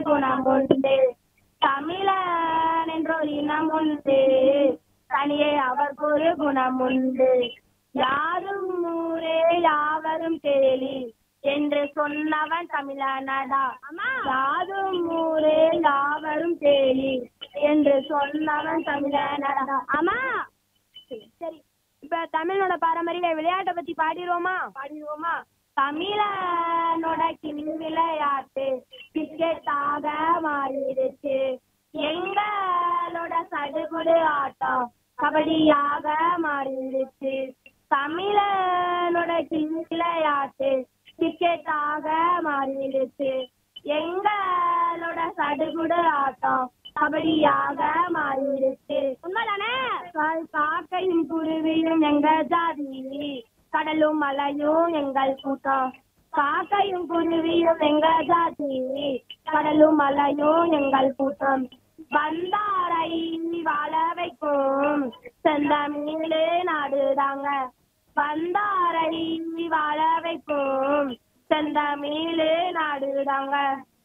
குணம் உண்டு தமிழன் என்றொரு இனம் உண்டு தனியே அவருக்கு ஒரு குணம் உண்டு யாரும் ஊரே யாவரும் கேலி என்று சொன்னவன் தமிழனடா யாரும் ஊரே யாவரும் கேலி என்று சொன்னவன் தமிழனடா ஆமா சரி இப்ப தமிழனோட பாரம்பரிய விளையாட்டை பத்தி பாடிடுவோமா பாடிடுவோமா தமிழனோட கிளி விளையாட்டு கிரிக்கெட்டாக மாறிடுச்சு எங்களோட சடுகுடு ஆட்டம் கபடியாக மாறிடுச்சு தமிழனோட கிளி விளையாட்டு கிரிக்கெட்டாக மாறிடுச்சு எங்களோட சடுகுடு ஆட்டம் கபடியாக மாறிடுச்சு உண்மைதானே கா- காக்கையும் குருவியும் எங்க ஜாதி கடலும் மலையும் எங்கள் கூட்டம் காக்கையும் குருவியும் எங்க ஜாதி கடலும் மலையும் எங்கள் கூட்டம் வந்தாரை வாழ வைக்கும் செந்தமிழே நாடுதாங்க வந்தாரை வாழ வைக்கும் செந்தமிழே நாடுதாங்க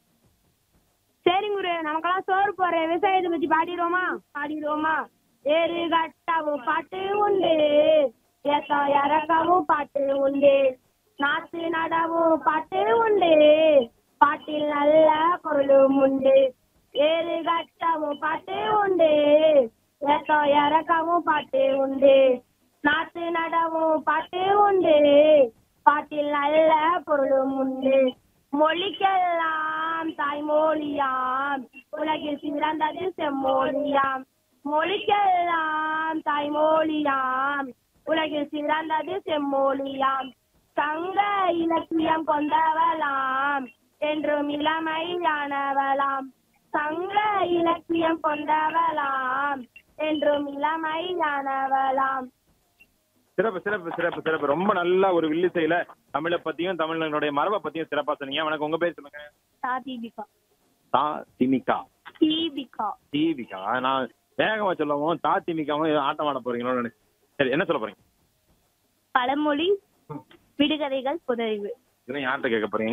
சரி குரு நமக்கெல்லாம் சோறு போற விவசாயத்தை பத்தி பாடிடுவோமா பாடிடுவோமா ஏறு கட்டவும் பாட்டு உண்டு ஏத்தம் இறக்கவும் பாட்டு உண்டு நாத்து நடவும் பாட்டு உண்டு பாட்டில் நல்ல பொருளும் உண்டு ஏறு கட்டவும் பாட்டு உண்டு ஏத்தம் இறக்கவும் பாட்டு உண்டு நாத்து நடவும் பாட்டு உண்டு பாட்டில் நல்ல பொருளும் உண்டு மொழிக்கெல்லாம் தாய்மொழியாம் உலகில் சிறந்தது செம்மொழியாம் மொழிக்கெல்லாம் தாய்மொழியாம் உலகில் சிறந்தது செம்மொழியாம் சங்க இலக்கியம் கொண்டவளாம் என்றும் இளமையானவளாம் சங்க இலக்கியம் கொண்டவளாம் என்றும் இளமையானவளாம் சிறப்பு சிறப்பு சிறப்பு சிறப்பு ரொம்ப நல்ல ஒரு வில்லிசையில தமிழை பத்தியும் தமிழனுடைய மரபை பத்தியும் சிறப்பா சொன்னீங்க வணக்கம் உங்க பேர் சொல்லுங்க சாதிபிகா தா திமிகா தீபிகா தீபிகா நான் வேகமா சொல்லவும் தா திமிகாவும் ஏதோ ஆட்டம் ஆட போறீங்களோன்னு நினைச்சேன் சரி என்ன சொல்ல போறீங்க பழமொழி விடுகதைகள் புதறிவு இதெல்லாம் யார்கிட்ட கேட்க போறீங்க